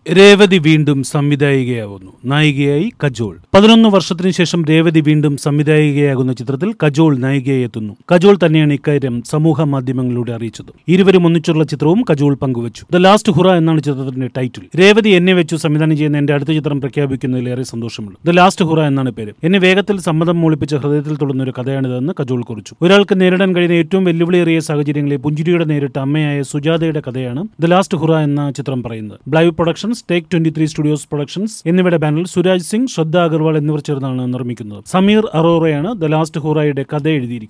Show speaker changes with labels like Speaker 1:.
Speaker 1: രേവതി വീണ്ടും സംവിധായികയാവുന്നു നായികയായി കജോൾ പതിനൊന്ന് വർഷത്തിനു ശേഷം രേവതി വീണ്ടും സംവിധായികയാകുന്ന ചിത്രത്തിൽ കജോൾ നായികയായി എത്തുന്നു കജോൾ തന്നെയാണ് ഇക്കാര്യം സമൂഹ മാധ്യമങ്ങളിലൂടെ അറിയിച്ചത് ഇരുവരും ഒന്നിച്ചുള്ള ചിത്രവും കജോൾ പങ്കുവച്ചു ദ ലാസ്റ്റ് ഹുറ എന്നാണ് ചിത്രത്തിന്റെ ടൈറ്റിൽ രേവതി എന്നെ വെച്ചു സംവിധാനം ചെയ്യുന്ന എന്റെ അടുത്ത ചിത്രം പ്രഖ്യാപിക്കുന്നതിലേറെ സന്തോഷമുള്ളൂ ദ ലാസ്റ്റ് ഹുറ എന്നാണ് പേര് എന്നെ വേഗത്തിൽ സമ്മതം മൂളിപ്പിച്ച ഹൃദയത്തിൽ തൊടുന്ന ഒരു കഥയാണിതെന്ന് കജോൾ കുറിച്ചു ഒരാൾക്ക് നേരിടാൻ കഴിയുന്ന ഏറ്റവും വെല്ലുവിളിയേറിയ സാഹചര്യങ്ങളെ പുഞ്ചിരിയുടെ നേരിട്ട അമ്മയായ സുജാതയുടെ കഥയാണ് ദ ലാസ്റ്റ് ഹുറ എന്ന ചിത്രം പറയുന്നത് ബ്ലൈവ് productions take twenty three studios productions എന്നിവയുടെ ബാനറിൽ സുരാജ് സിംഗ് ശ്രദ്ധ അഗർവാൾ എന്നിവർ ചേർന്നാണ് നിർമ്മിക്കുന്നത് സമീർ അറോറയാണ് ദ ലാസ്റ്റ് ഹുറയുടെ കഥ എഴുതിയിരിക്കുന്നത്